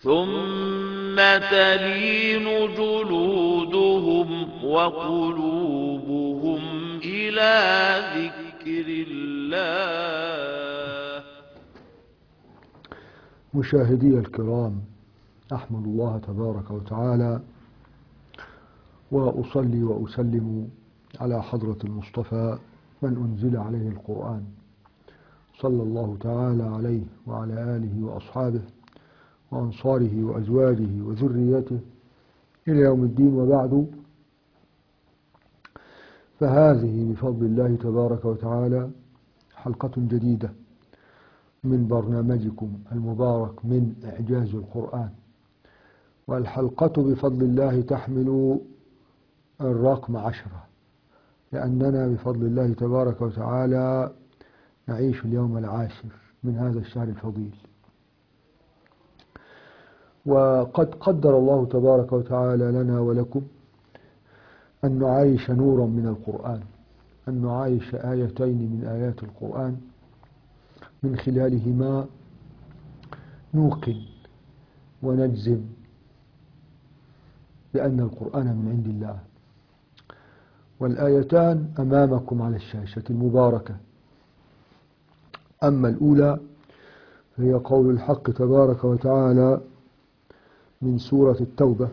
ثم تلين جلودهم وقلوبهم إلى ذكر الله مشاهدي الكرام أحمد الله تبارك وتعالى وأصلي وأسلم على حضرة المصطفى من أنزل عليه القرآن صلى الله تعالى عليه وعلى آله وأصحابه وأنصاره وأزواجه وذريته إلى يوم الدين وبعد فهذه بفضل الله تبارك وتعالى حلقة جديدة من برنامجكم المبارك من إعجاز القرآن والحلقة بفضل الله تحمل الرقم عشرة لأننا بفضل الله تبارك وتعالى نعيش اليوم العاشر من هذا الشهر الفضيل وقد قدر الله تبارك وتعالى لنا ولكم أن نعايش نورا من القرآن أن نعايش آيتين من آيات القرآن من خلالهما نوقن ونجزم بأن القرآن من عند الله والآيتان أمامكم على الشاشة المباركة أما الأولى فهي قول الحق تبارك وتعالى من سورة التوبة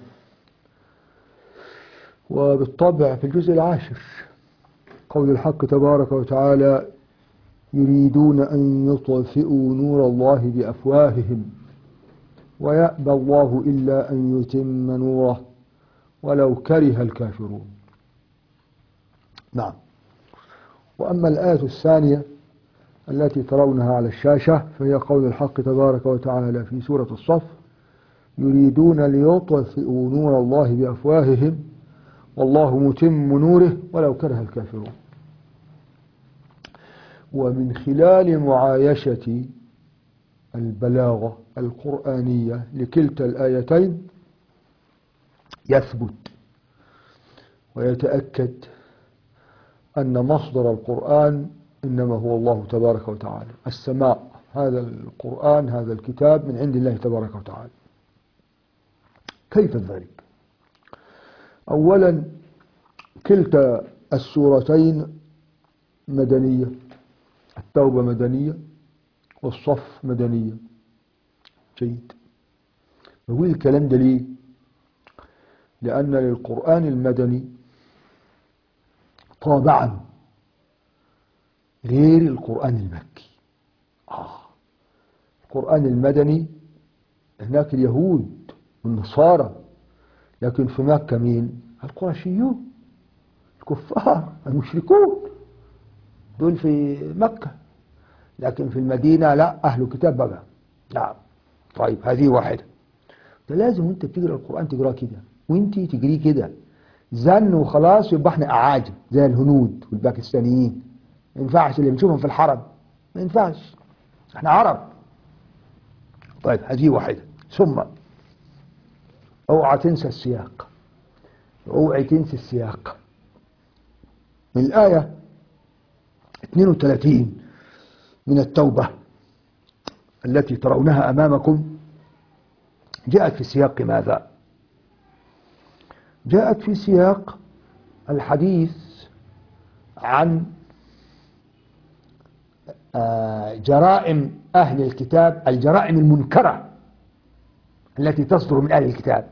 وبالطبع في الجزء العاشر قول الحق تبارك وتعالى يريدون أن يطفئوا نور الله بأفواههم ويأبى الله إلا أن يتم نوره ولو كره الكافرون نعم وأما الآية الثانية التي ترونها على الشاشة فهي قول الحق تبارك وتعالى في سورة الصف يريدون ليطفئوا نور الله بأفواههم والله متم نوره ولو كره الكافرون ومن خلال معايشة البلاغة القرآنية لكلتا الآيتين يثبت ويتأكد أن مصدر القرآن إنما هو الله تبارك وتعالى السماء هذا القرآن هذا الكتاب من عند الله تبارك وتعالى كيف ذلك أولا كلتا السورتين مدنية التوبة مدنية والصف مدنية جيد بقول الكلام ده ليه لأن للقرآن المدني طابعا غير القرآن المكي آه. القرآن المدني هناك اليهود والنصارى لكن في مكة مين القرشيون الكفار المشركون دول في مكة لكن في المدينة لا أهل كتاب بقى نعم طيب هذه واحدة ده لازم وانت بتقرا القرآن تقراه كده وانت تقريه كده زن وخلاص يبقى احنا أعاجم زي الهنود والباكستانيين ما ينفعش اللي بنشوفهم في الحرم ما ينفعش احنا عرب طيب هذه واحدة ثم اوعى تنسى السياق اوعى تنسى السياق من الآية 32 من التوبة التي ترونها أمامكم جاءت في سياق ماذا جاءت في سياق الحديث عن جرائم أهل الكتاب الجرائم المنكرة التي تصدر من أهل الكتاب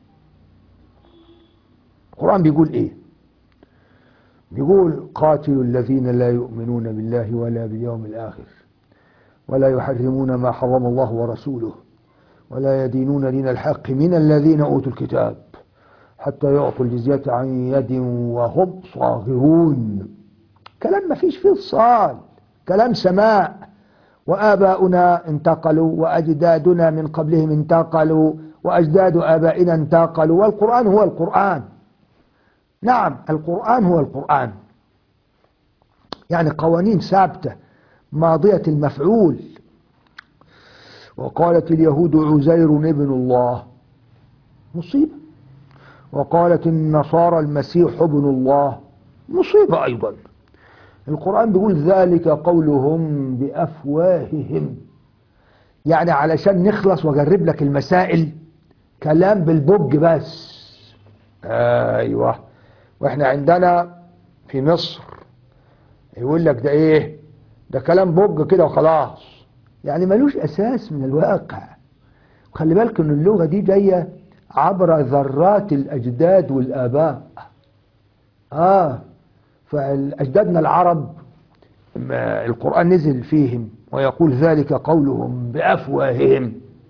القرآن بيقول إيه بيقول قاتلوا الذين لا يؤمنون بالله ولا باليوم الآخر ولا يحرمون ما حرم الله ورسوله ولا يدينون دين الحق من الذين أوتوا الكتاب حتى يعطوا الجزية عن يد وهم صاغرون كلام ما فيش فيه اتصال كلام سماء وآباؤنا انتقلوا وأجدادنا من قبلهم انتقلوا وأجداد آبائنا انتقلوا والقرآن هو القرآن نعم القرآن هو القرآن يعني قوانين ثابتة ماضية المفعول وقالت اليهود عزير ابن الله مصيبة وقالت النصارى المسيح ابن الله مصيبة أيضا القرآن بيقول ذلك قولهم بأفواههم يعني علشان نخلص واجرب لك المسائل كلام بالبج بس ايوه واحنا عندنا في مصر يقول لك ده ايه ده كلام بج كده وخلاص يعني ملوش اساس من الواقع وخلي بالك ان اللغه دي جايه عبر ذرات الاجداد والاباء اه فاجدادنا العرب ما القران نزل فيهم ويقول ذلك قولهم بافواههم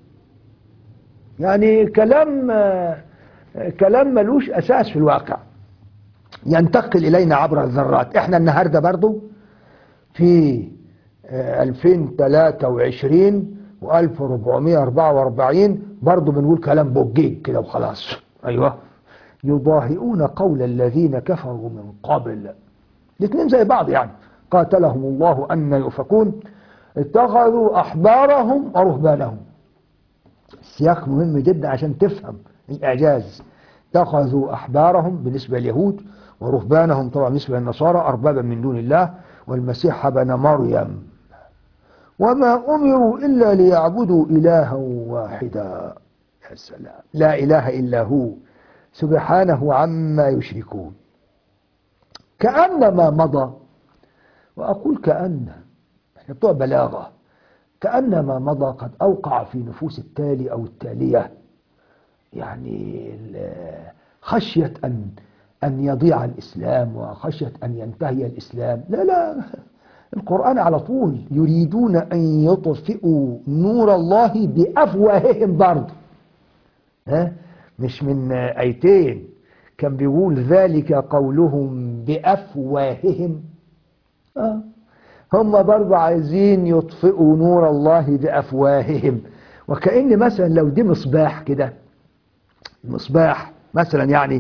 يعني كلام آه، كلام ملوش اساس في الواقع ينتقل الينا عبر الذرات احنا النهارده برضو في آه، 2023 و1444 برضو بنقول كلام بوجيج كده وخلاص ايوه يضاهئون قول الذين كفروا من قبل الاثنين زي بعض يعني قاتلهم الله ان يؤفكون اتخذوا احبارهم ورهبانهم السياق مهم جدا عشان تفهم الاعجاز اتخذوا احبارهم بالنسبه لليهود ورهبانهم طبعا بالنسبه للنصارى اربابا من دون الله والمسيح ابن مريم وما امروا الا ليعبدوا الها واحدا يا سلام لا اله الا هو سبحانه عما يشركون كأن ما مضى وأقول كأن احنا بتوع بلاغة كأن ما مضى قد أوقع في نفوس التالي أو التالية يعني ال- خشية أن أن يضيع الإسلام وخشية أن ينتهي الإسلام لا لا القرآن على طول يريدون أن يطفئوا نور الله بأفواههم برضه ها مش من ايتين كان بيقول ذلك قولهم بافواههم آه. هم برضه عايزين يطفئوا نور الله بافواههم وكأن مثلا لو دي مصباح كده مصباح مثلا يعني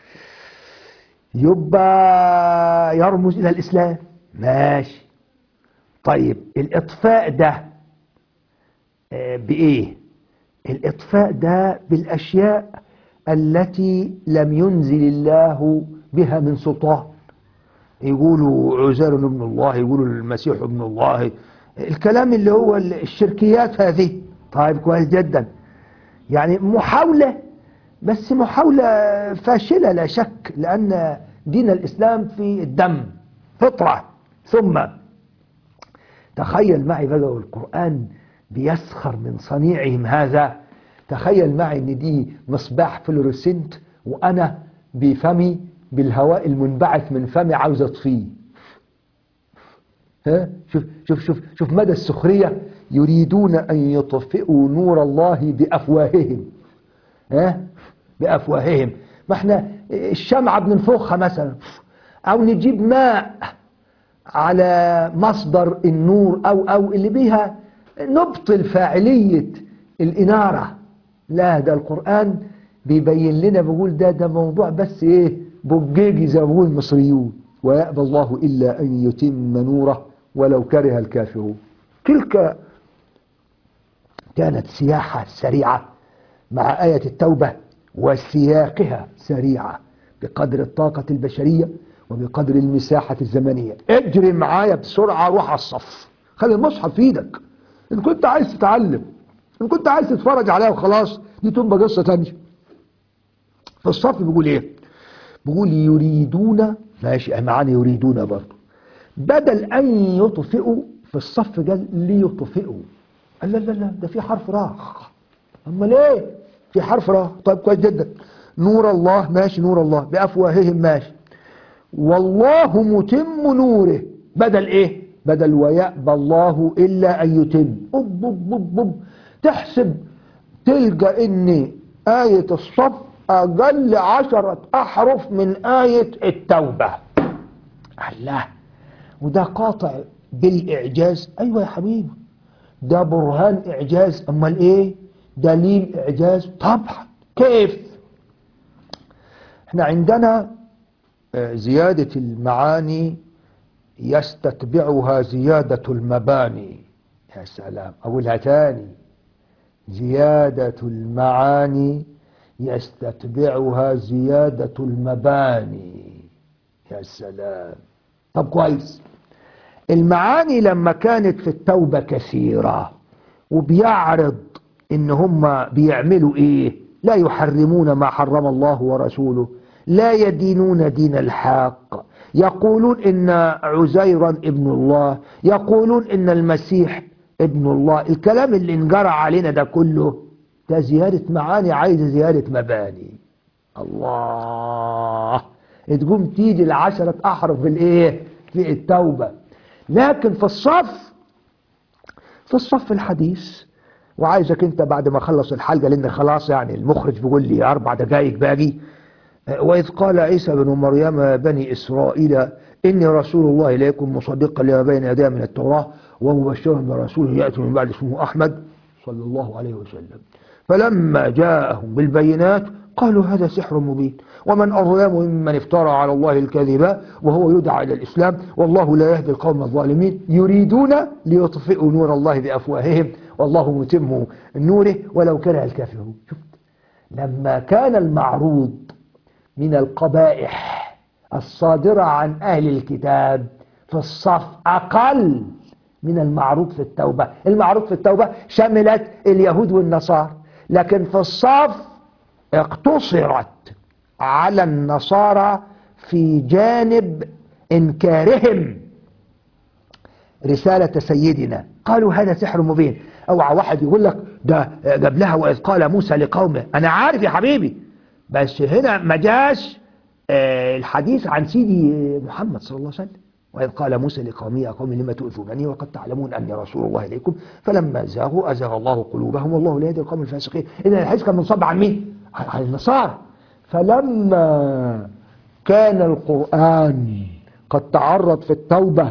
يبقى يرمز الى الاسلام ماشي طيب الاطفاء ده آه، بايه الإطفاء ده بالأشياء التي لم ينزل الله بها من سلطان يقولوا عزير ابن الله يقولوا المسيح ابن الله الكلام اللي هو الشركيات هذه طيب كويس جدا يعني محاولة بس محاولة فاشلة لا شك لأن دين الإسلام في الدم فطرة ثم تخيل معي بقى القرآن بيسخر من صنيعهم هذا تخيل معي ان دي مصباح فلوريسنت وانا بفمي بالهواء المنبعث من فمي عاوز اطفيه ها شوف شوف شوف شوف مدى السخريه يريدون ان يطفئوا نور الله بافواههم ها بافواههم ما احنا الشمعه بننفخها مثلا او نجيب ماء على مصدر النور او او اللي بيها نبطل فاعلية الإنارة لا ده القرآن بيبين لنا بيقول ده ده موضوع بس ايه بجيجي زي ما بيقول المصريون ويأبى الله إلا أن يتم نوره ولو كره الكافرون تلك كانت سياحة سريعة مع آية التوبة وسياقها سريعة بقدر الطاقة البشرية وبقدر المساحة الزمنية اجري معايا بسرعة روح على الصف خلي المصحف في ايدك ان كنت عايز تتعلم ان كنت عايز تتفرج عليها وخلاص دي تبقى قصة تانية فالصف بيقول ايه بيقول يريدون ماشي معانا يريدون برضه بدل ان يطفئوا في الصف قال ليطفئوا قال لا لا لا ده في حرف راء امال ايه في حرف راء طيب كويس جدا نور الله ماشي نور الله بافواههم ماشي والله متم نوره بدل ايه بدل ويأبى الله إلا أن يتم أب أب أب أب تحسب تلقى إن آية الصف أقل عشرة أحرف من آية التوبة الله وده قاطع بالإعجاز أيوة يا حبيبي ده برهان إعجاز أمال إيه دليل إعجاز طبعا كيف احنا عندنا آه، زيادة المعاني يستتبعها زيادة المباني يا سلام أقولها تاني زيادة المعاني يستتبعها زيادة المباني يا سلام طب كويس المعاني لما كانت في التوبة كثيرة وبيعرض ان هم بيعملوا ايه لا يحرمون ما حرم الله ورسوله لا يدينون دين الحق يقولون ان عزيرا ابن الله يقولون ان المسيح ابن الله الكلام اللي انجرى علينا ده كله ده زيادة معاني عايز زيادة مباني الله تقوم تيجي العشرة أحرف في الإيه في التوبة لكن في الصف في الصف الحديث وعايزك انت بعد ما اخلص الحلقة لان خلاص يعني المخرج بيقول لي اربع دقايق باقي وإذ قال عيسى بن مريم يا بني إسرائيل إني رسول الله إليكم مصدقا لما بين يدي من التوراة ومبشرا برسول يأتي من بعد اسمه أحمد صلى الله عليه وسلم فلما جاءهم بالبينات قالوا هذا سحر مبين ومن أظلم ممن افترى على الله الكذب وهو يدعى إلى الإسلام والله لا يهدي القوم الظالمين يريدون ليطفئوا نور الله بأفواههم والله متم نوره ولو كره الكافرون شفت لما كان المعروض من القبائح الصادرة عن أهل الكتاب في الصف أقل من المعروض في التوبة المعروض في التوبة شملت اليهود والنصارى لكن في الصف اقتصرت على النصارى في جانب إنكارهم رسالة سيدنا قالوا هذا سحر مبين اوعى واحد يقول لك ده جاب لها وإذ قال موسى لقومه أنا عارف يا حبيبي بس هنا ما جاش آه، الحديث عن سيدي محمد صلى الله عليه وسلم وإذ قال موسى لقومه يا قوم لما تؤذونني وقد تعلمون أني رسول الله إليكم فلما زاغوا أزاغ الله قلوبهم والله لا يهدي القوم الفاسقين إذا الحديث كان منصب عن مين؟ عن النصارى فلما كان القرآن قد تعرض في التوبة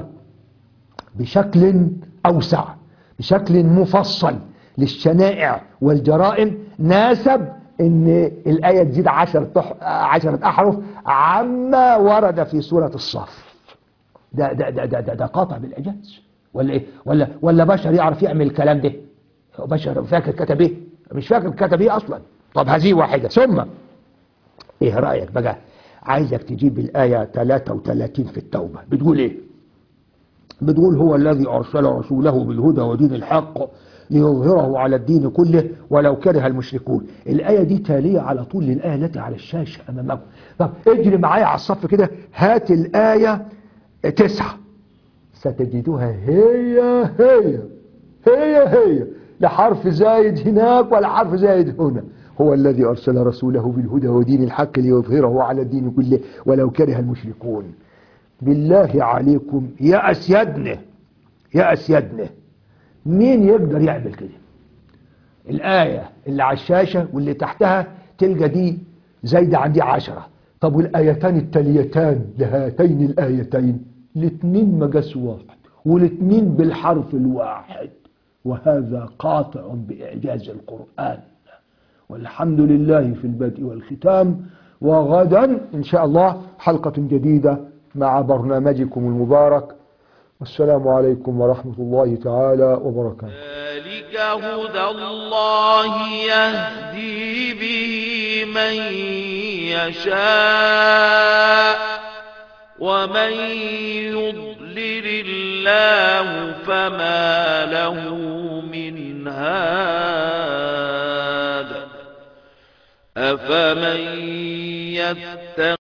بشكل أوسع بشكل مفصل للشنائع والجرائم ناسب ان الآية تزيد عشرة, تح... عشرة أحرف عما ورد في سورة الصف ده, ده, ده, ده, ده, ده قاطع بالإعجاز ولا إيه ولا, ولا بشر يعرف يعمل الكلام ده بشر فاكر كتب إيه مش فاكر كتب إيه أصلا طب هذه واحدة ثم إيه رأيك بقى عايزك تجيب الآية 33 في التوبة بتقول إيه بتقول هو الذي أرسل رسوله بالهدى ودين الحق ليظهره على الدين كله ولو كره المشركون الآية دي تالية على طول للآية التي على الشاشة أمامكم طب اجري معايا على الصف كده هات الآية تسعة ستجدها هي هي هي هي لا حرف زايد هناك ولا حرف زايد هنا هو الذي أرسل رسوله بالهدى ودين الحق ليظهره على الدين كله ولو كره المشركون بالله عليكم يا أسيادنا يا أسيادنا مين يقدر يعمل كده الآية اللي على الشاشة واللي تحتها تلقى دي زايدة عن دي عشرة طب والآيتان التاليتان لهاتين الآيتين الاثنين مقاس واحد والاثنين بالحرف الواحد وهذا قاطع بإعجاز القرآن والحمد لله في البدء والختام وغدا إن شاء الله حلقة جديدة مع برنامجكم المبارك والسلام عليكم ورحمة الله تعالى وبركاته ذلك هدى الله يهدي به من يشاء ومن يضلل الله فما له من هاد أفمن يتقى